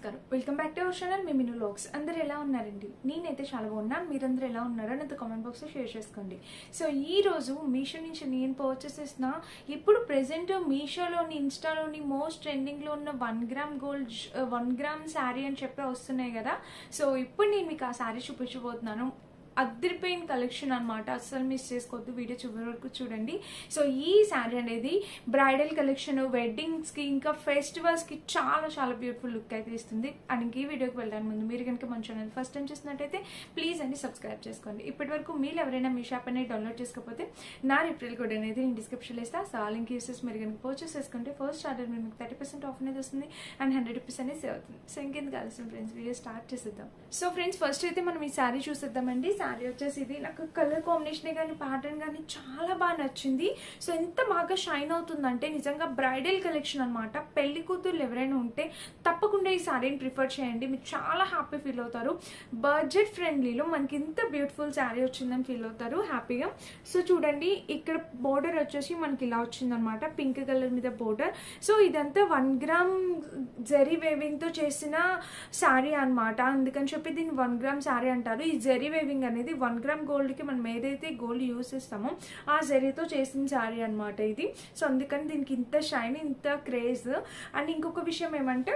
నమస్కారం welcome back to our channel మీ Minu logs అందరు ఎలా ఉన్నారండి నేనైతే చాలా బాగున్నాను మీరందరూ ఎలా ఉన్నారో నాతో కామెంట్ బాక్స్లో షేర్ చేసుకోండి సో ఈ రోజు మీషో నుంచి నేను పర్చేస్ చేసిన ఇప్పుడు ప్రెసెంట్ మీషోలోని ఇన్స్టాలోని మోస్ట్ ట్రెండింగ్లో ఉన్న one gram gold one gram sari అని చెప్పి వస్తున్నాయి కదా సో ఇప్పుడు నేను మీకు ఆ శారీ చూపించబోతున్నాను అద్దరిపోయిన కలెక్షన్ అనమాట అస్సలు మిస్ చేసుకోవద్దు వీడియో చివరి వరకు చూడండి సో ఈ శారీ అనేది బ్రైడల్ కలెక్షన్ వెడ్డింగ్స్ కి ఇంకా ఫెస్టివల్స్ కి చాలా చాలా బ్యూటిఫుల్ లుక్ అయితే ఇస్తుంది అండ్ ఇంక ఈ వీడియోకి వెళ్ళడానికి ముందు మీరు కనుక మన ఛానల్ ఫస్ట్ టైం చూసినట్టయితే ప్లీజ్ అండి సబ్స్క్రైబ్ చేసుకోండి ఇప్పటి వరకు మీరు ఎవరైనా మీ షాప్ అనేది డౌన్లోడ్ చేసుకోకపోతే నా రిఫరల్ కోడ్ అనేది నేను డిస్క్రిప్షన్లో ఇస్తా సో ఆ లింక్ యూసెస్ మీరు కనుక పర్చేస్ చేసుకుంటే ఫస్ట్ ఆర్డర్ మీకు థర్టీ పర్సెంట్ ఆఫ్ అనేది వస్తుంది అండ్ హండ్రెడ్ రూపీస్ అనేది సేవ్ అవుతుంది సో ఇంకెందుకు కలిసిన ఫ్రెండ్స్ వీడియో స్టార్ట్ చేసేద్దాం సో ఫ్రెండ్స్ ఫస్ట్ అయితే మనం ఈ శారీ చూసేద్దామండి శారీ వచ్చేసి ఇది నాకు కలర్ కాంబినేషన్ కానీ ప్యాటర్న్ కానీ చాలా బాగా నచ్చింది సో ఎంత బాగా షైన్ అవుతుందంటే నిజంగా బ్రైడల్ కలెక్షన్ అనమాట పెళ్లి కూతుర్లు ఎవరైనా ఉంటే తప్పకుండా ఈ శారీని ప్రిఫర్ చేయండి మీరు చాలా హ్యాపీ ఫీల్ అవుతారు బడ్జెట్ ఫ్రెండ్లీలో మనకి ఇంత బ్యూటిఫుల్ శారీ వచ్చిందని ఫీల్ అవుతారు హ్యాపీగా సో చూడండి ఇక్కడ బోర్డర్ వచ్చేసి మనకి ఇలా వచ్చిందనమాట పింక్ కలర్ మీద బోర్డర్ సో ఇదంతా వన్ గ్రామ్ జరీ వేవింగ్ తో చేసిన శారీ అన్నమాట అందుకని చెప్పి దీన్ని వన్ గ్రామ్ శారీ అంటారు ఈ జరీ వేవింగ్ అనేది వన్ గ్రామ్ గోల్డ్ కి మనం ఏదైతే గోల్డ్ యూస్ చేస్తామో ఆ జరీతో చేసిన శారీ అన్నమాట ఇది సో అందుకని దీనికి ఇంత షైన్ ఇంత క్రేజ్ అండ్ ఇంకొక విషయం ఏమంటే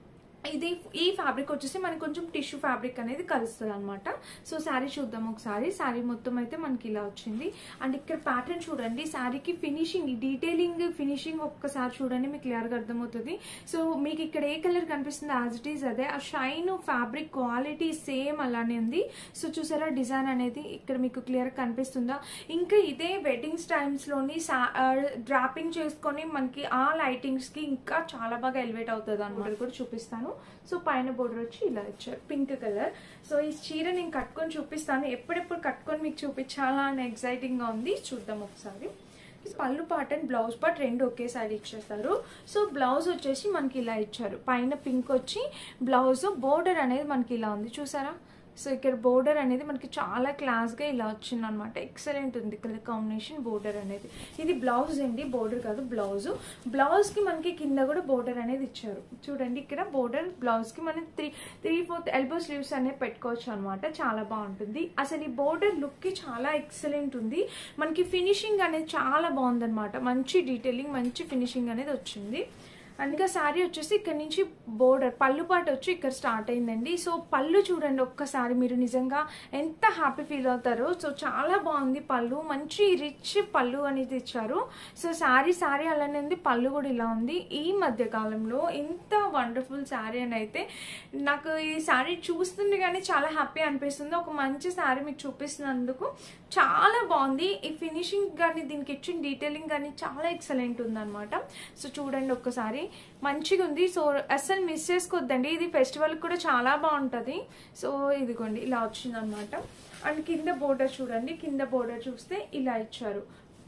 ఇది ఈ ఫ్యాబ్రిక్ వచ్చేసి మనకి కొంచెం టిష్యూ ఫ్యాబ్రిక్ అనేది కలుస్తుంది అనమాట సో శారీ చూద్దాం ఒకసారి శారీ మొత్తం అయితే మనకి ఇలా వచ్చింది అండ్ ఇక్కడ ప్యాటర్న్ చూడండి శారీకి ఫినిషింగ్ డీటెయిలింగ్ ఫినిషింగ్ ఒక్కసారి చూడండి మీకు క్లియర్గా అర్థమవుతుంది సో మీకు ఇక్కడ ఏ కలర్ కనిపిస్తుంది యాజ్ ఇట్ ఈస్ అదే ఆ షైన్ ఫ్యాబ్రిక్ క్వాలిటీ సేమ్ అలానే ఉంది సో చూసారా డిజైన్ అనేది ఇక్కడ మీకు క్లియర్ కనిపిస్తుందా ఇంకా ఇదే వెడ్డింగ్స్ టైమ్స్లోని డ్రాపింగ్ చేసుకొని మనకి ఆ లైటింగ్స్కి ఇంకా చాలా బాగా ఎలివేట్ అవుతుంది అనమాట కూడా చూపిస్తాను సో పైన బోర్డర్ వచ్చి ఇలా ఇచ్చారు పింక్ కలర్ సో ఈ చీర నేను కట్టుకొని చూపిస్తాను ఎప్పుడెప్పుడు కట్టుకొని మీకు చూపించాలా అని ఎక్సైటింగ్ గా ఉంది చూద్దాం ఒకసారి పళ్ళు పార్ట్ అండ్ బ్లౌజ్ పార్ట్ రెండు ఒకేసారి ఇచ్చేస్తారు సో బ్లౌజ్ వచ్చేసి మనకి ఇలా ఇచ్చారు పైన పింక్ వచ్చి బ్లౌజ్ బోర్డర్ అనేది మనకి ఇలా ఉంది చూసారా సో ఇక్కడ బోర్డర్ అనేది మనకి చాలా క్లాస్గా ఇలా వచ్చింది అనమాట ఎక్సలెంట్ ఉంది కలర్ కాంబినేషన్ బోర్డర్ అనేది ఇది బ్లౌజ్ అండి బోర్డర్ కాదు బ్లౌజ్ బ్లౌజ్కి మనకి కింద కూడా బోర్డర్ అనేది ఇచ్చారు చూడండి ఇక్కడ బోర్డర్ బ్లౌజ్కి మనం three three fourth elbow sleeves అనేవి పెట్టుకోవచ్చు అనమాట చాలా బాగుంటుంది అసలు ఈ బోర్డర్ లుక్కి చాలా ఎక్సలెంట్ ఉంది మనకి ఫినిషింగ్ అనేది చాలా బాగుందన్నమాట మంచి డీటెయిలింగ్ మంచి ఫినిషింగ్ అనేది వచ్చింది అండ్ ఇంకా శారీ వచ్చేసి ఇక్కడ నుంచి బోర్డర్ పళ్ళు పాటు వచ్చి ఇక్కడ స్టార్ట్ అయిందండి సో పళ్ళు చూడండి ఒక్కసారి మీరు నిజంగా ఎంత హ్యాపీ ఫీల్ అవుతారో సో చాలా బాగుంది పళ్ళు మంచి రిచ్ పళ్ళు అనేది ఇచ్చారు సో శారీ శారీ అలానే ఉంది పళ్ళు కూడా ఇలా ఉంది ఈ మధ్య కాలంలో ఇంత వండర్ఫుల్ శారీ అని అయితే నాకు ఈ శారీ చూస్తుండే కానీ చాలా హ్యాపీ అనిపిస్తుంది ఒక మంచి శారీ మీకు చూపిస్తున్నందుకు చాలా బాగుంది ఈ ఫినిషింగ్ కానీ దీనికి ఇచ్చిన డీటెయిలింగ్ కానీ చాలా ఎక్సలెంట్ ఉందన్నమాట సో చూడండి ఒక్కసారి మంచిగా ఉంది సో అస్సలు మిస్ చేసుకోవద్దండి ఇది ఫెస్టివల్ కూడా చాలా బాగుంటుంది సో ఇదిగోండి ఇలా వచ్చిందనమాట అండ్ కింద బోర్డర్ చూడండి కింద బోర్డర్ చూస్తే ఇలా ఇచ్చారు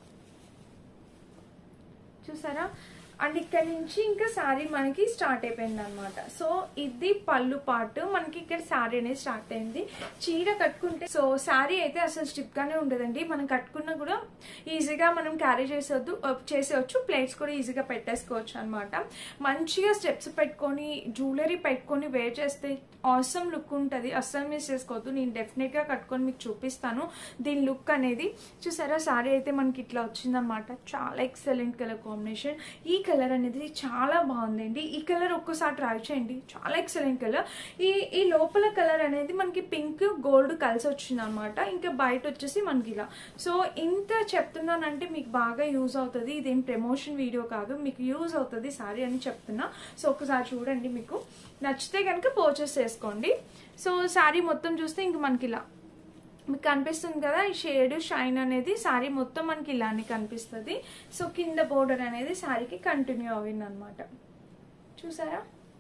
చూసారా అండ్ ఇక్కడ నుంచి ఇంకా శారీ మనకి స్టార్ట్ అయిపోయింది అనమాట సో ఇది పళ్ళు పాటు మనకి ఇక్కడ శారీ అనేది స్టార్ట్ అయింది చీర కట్టుకుంటే సో శారీ అయితే అసలు స్టిప్ గానే ఉండదండి మనం కట్టుకున్నా కూడా ఈజీగా మనం క్యారీ చేసేవద్దు చేసేవచ్చు ప్లేట్స్ కూడా ఈజీగా పెట్టేసుకోవచ్చు అనమాట మంచిగా స్టెప్స్ పెట్టుకొని జ్యువెలరీ పెట్టుకొని వేర్ చేస్తే ఆసమ్ లుక్ ఉంటుంది అస్సలు మిస్ చేసుకోవద్దు నేను డెఫినెట్గా కట్టుకొని మీకు చూపిస్తాను దీని లుక్ అనేది చూసారా శారీ అయితే మనకి ఇట్లా వచ్చిందనమాట చాలా ఎక్సలెంట్ కలర్ కాంబినేషన్ ఈ కలర్ అనేది చాలా బాగుందండి ఈ కలర్ ఒక్కసారి ట్రై చేయండి చాలా ఎక్సలెంట్ కలర్ ఈ ఈ లోపల కలర్ అనేది మనకి పింక్ గోల్డ్ కలిసి వచ్చింది అనమాట ఇంకా బయట వచ్చేసి మనకి ఇలా సో ఇంత చెప్తున్నానంటే మీకు బాగా యూజ్ అవుతుంది ఇదేం ప్రమోషన్ వీడియో కాదు మీకు యూజ్ అవుతుంది సారీ అని చెప్తున్నా సో ఒకసారి చూడండి మీకు నచ్చితే కనుక పర్చేస్ చేసుకోండి సో శారీ మొత్తం చూస్తే ఇంక మనకి ఇలా మీకు కనిపిస్తుంది కదా ఈ షేడ్ షైన్ అనేది శారీ మొత్తం మనకి ఇలానే కనిపిస్తుంది సో కింద బోర్డర్ అనేది శారీకి కంటిన్యూ అయింది అనమాట చూసారా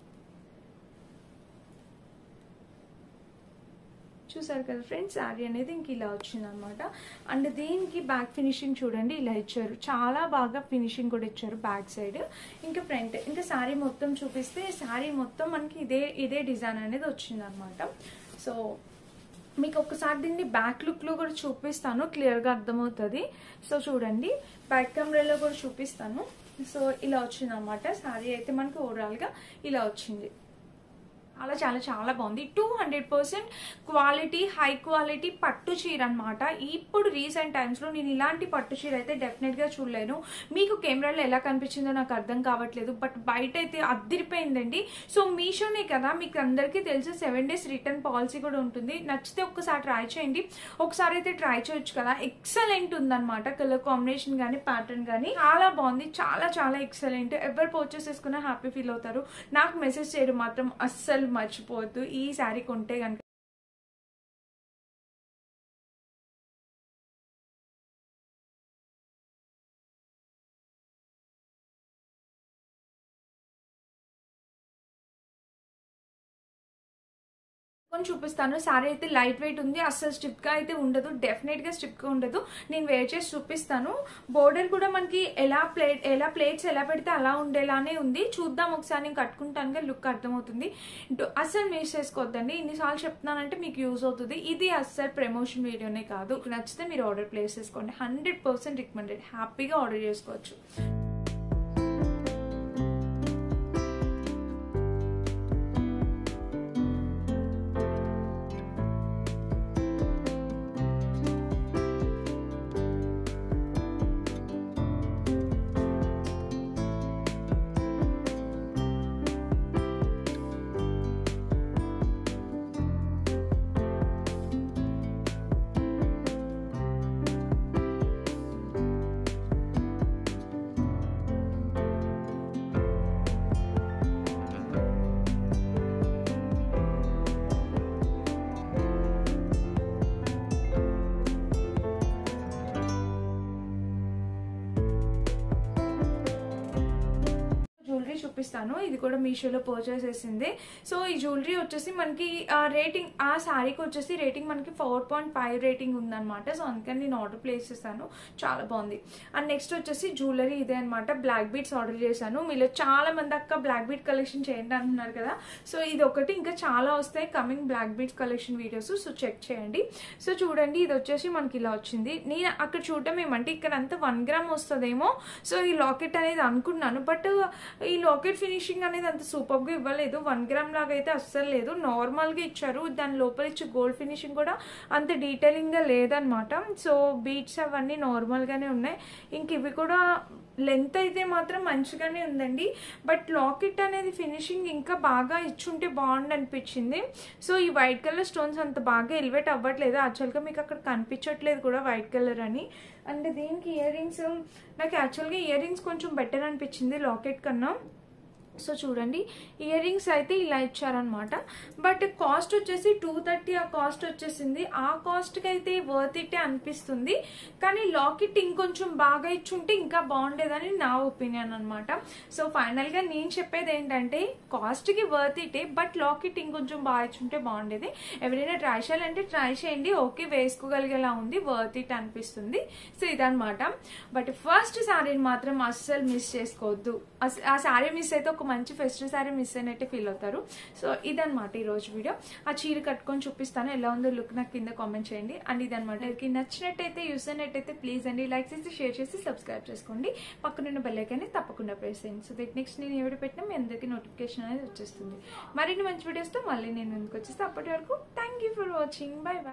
చూసారు కదా ఫ్రెండ్స్ శారీ అనేది ఇంక ఇలా వచ్చింది అనమాట అండ్ దీనికి బ్యాక్ ఫినిషింగ్ చూడండి ఇలా ఇచ్చారు చాలా బాగా ఫినిషింగ్ కూడా ఇచ్చారు బ్యాక్ సైడ్ ఇంకా ఫ్రంట్ ఇంకా శారీ మొత్తం చూపిస్తే శారీ మొత్తం మనకి ఇదే ఇదే డిజైన్ అనేది వచ్చింది అనమాట సో మీకు ఒకసారి దీన్ని బ్యాక్ లుక్లో కూడా చూపిస్తాను క్లియర్గా అర్థమవుతుంది సో చూడండి బ్యాక్ కెమెరాలో కూడా చూపిస్తాను సో ఇలా వచ్చింది అనమాట శారీ అయితే మనకి ఓవరాల్గా ఇలా వచ్చింది చాలా చాలా చాలా బాగుంది two hundred percent quality high quality పట్టు చీర అనమాట ఇప్పుడు రీసెంట్ టైమ్స్లో నేను ఇలాంటి పట్టు చీర అయితే డెఫినెట్గా చూడలేను మీకు కెమెరాలో ఎలా కనిపించిందో నాకు అర్థం కావట్లేదు బట్ బయట అయితే అద్దరిపోయిందండి సో మీషోనే కదా మీకు అందరికీ తెలుసు సెవెన్ డేస్ రిటర్న్ పాలసీ కూడా ఉంటుంది నచ్చితే ఒక్కసారి ట్రై చేయండి ఒకసారి అయితే ట్రై చేయొచ్చు కదా ఎక్సలెంట్ ఉందన్నమాట కలర్ కాంబినేషన్ కానీ ప్యాటర్న్ కానీ చాలా బాగుంది చాలా చాలా ఎక్సలెంట్ ఎవరు పర్చేస్ చేసుకున్నా హ్యాపీ ఫీల్ అవుతారు నాకు మెసేజ్ చేయడం మాత్రం అస్సలు మర్చిపోవద్దు ఈ శారీ కొంటే కనుక కొన్ని చూపిస్తాను సారీ అయితే లైట్ వెయిట్ ఉంది అస్సలు స్టిప్ గా అయితే ఉండదు డెఫినెట్ గా స్టిప్ గా ఉండదు నేను వేర్ చేసి చూపిస్తాను బోర్డర్ కూడా మనకి ఎలా ప్లేట్ ఎలా ప్లేట్స్ ఎలా పెడితే అలా ఉండేలానే ఉంది చూద్దాం ఒకసారి నేను కట్టుకుంటాను లుక్ అర్థమవుతుంది అస్సలు మిస్ చేసుకోవద్దండి ఇన్నిసార్లు చెప్తున్నానంటే మీకు యూజ్ అవుతుంది ఇది అస్సలు ప్రమోషన్ వీడియోనే కాదు నచ్చితే మీరు ఆర్డర్ ప్లేస్ చేసుకోండి హండ్రెడ్ పర్సెంట్ రికమెండెడ్ హ్యాపీగా ఆర్డర్ చేసుకోవచ్చు జ్యువెలరీ చూపిస్తాను ఇది కూడా మీషోలో పర్చేస్ చేసింది సో ఈ జ్యువెలరీ వచ్చేసి మనకి రేటింగ్ ఆ శారీకి వచ్చేసి రేటింగ్ మనకి ఫోర్ పాయింట్ ఫైవ్ రేటింగ్ ఉందన్నమాట సో అందుకని నేను ఆర్డర్ ప్లేస్ చేశాను చాలా బాగుంది అండ్ నెక్స్ట్ వచ్చేసి జ్యువెలరీ ఇదే అనమాట బ్లాక్ బీట్స్ ఆర్డర్ చేశాను మీలో చాలా మంది అక్క బ్లాక్ బీట్ కలెక్షన్ చేయండి అంటున్నారు కదా సో ఇది ఒకటి ఇంకా చాలా వస్తాయి coming black beats collection videos so check చేయండి సో చూడండి ఇది వచ్చేసి మనకి ఇలా వచ్చింది నేను అక్కడ చూడటం ఏమంటే ఇక్కడ అంతా వన్ గ్రామ్ వస్తుందేమో సో ఈ లాకెట్ అనేది అనుకున్నాను బట్ ఈ లాకెట్ ఫినిషింగ్ అనేది అంత సూపర్గా ఇవ్వలేదు వన్ గ్రామ్ లాగా అయితే అస్సలు లేదు నార్మల్గా ఇచ్చారు దాని లోపల ఇచ్చే గోల్డ్ ఫినిషింగ్ కూడా అంత డీటెయిలింగ్గా లేదనమాట సో బీట్స్ అవన్నీ నార్మల్గానే ఉన్నాయి ఇంక ఇవి కూడా లెంత్ అయితే మాత్రం మంచిగానే ఉందండి బట్ లాకెట్ అనేది ఫినిషింగ్ ఇంకా బాగా ఇచ్చుంటే బాగుండు అనిపించింది సో ఈ వైట్ కలర్ స్టోన్స్ అంత బాగా ఎలివేట్ అవ్వట్లేదు యాక్చువల్గా మీకు అక్కడ కనిపించట్లేదు కూడా వైట్ కలర్ అని అండ్ దీనికి ఇయర్ రింగ్స్ నాకు యాక్చువల్గా ఇయర్ రింగ్స్ కొంచెం బెటర్ అనిపించింది లాకెట్ కన్నా సో చూడండి ఇయర్ రింగ్స్ అయితే ఇలా ఇచ్చారనమాట బట్ కాస్ట్ వచ్చేసి టూ థర్టీ ఆ కాస్ట్ వచ్చేసింది ఆ కాస్ట్కి అయితే వర్త్ ఇట్టే అనిపిస్తుంది కానీ లాకెట్ ఇంకొంచెం బాగా ఇచ్చుంటే ఇంకా బాగుండేదని నా ఒపీనియన్ అనమాట సో ఫైనల్గా నేను చెప్పేది ఏంటంటే కాస్ట్కి వర్త్ ఇటే బట్ లాకెట్ ఇంకొంచెం బాగా ఇచ్చుంటే బాగుండేది ఎవరైనా ట్రై చేయాలంటే ట్రై చేయండి ఓకే వేసుకోగలిగేలా ఉంది వర్త్ ఇట్ అనిపిస్తుంది సో ఇదనమాట బట్ ఫస్ట్ శారీని మాత్రం అస్సలు మిస్ చేసుకోవద్దు ఆ శారీ మిస్ అయితే ఒక మంచి ఫెస్టివ్ శారీ మిస్ అయినట్టే ఫీల్ అవుతారు సో ఇదనమాట ఈ రోజు వీడియో ఆ చీర కట్టుకొని చూపిస్తాను ఎలా ఉందో లుక్ నాకు కింద కామెంట్ చేయండి అండ్ ఇదనమాట ఎవరికి నచ్చినట్టయితే యూస్ అయినట్టయితే ప్లీజ్ అండి లైక్ చేసి షేర్ చేసి సబ్స్క్రైబ్ చేసుకోండి పక్కనున్న బెల్లైకాన్ని తప్పకుండా ప్రెస్ చేయండి సో దట్ నెక్స్ట్ నేను ఎవరు పెట్టినా మీ అందరికీ నోటిఫికేషన్ అనేది వచ్చేస్తుంది మరిన్ని మంచి వీడియోస్తో మళ్ళీ నేను ముందుకు వచ్చేస్తే అప్పటి వరకు thank for watching bye by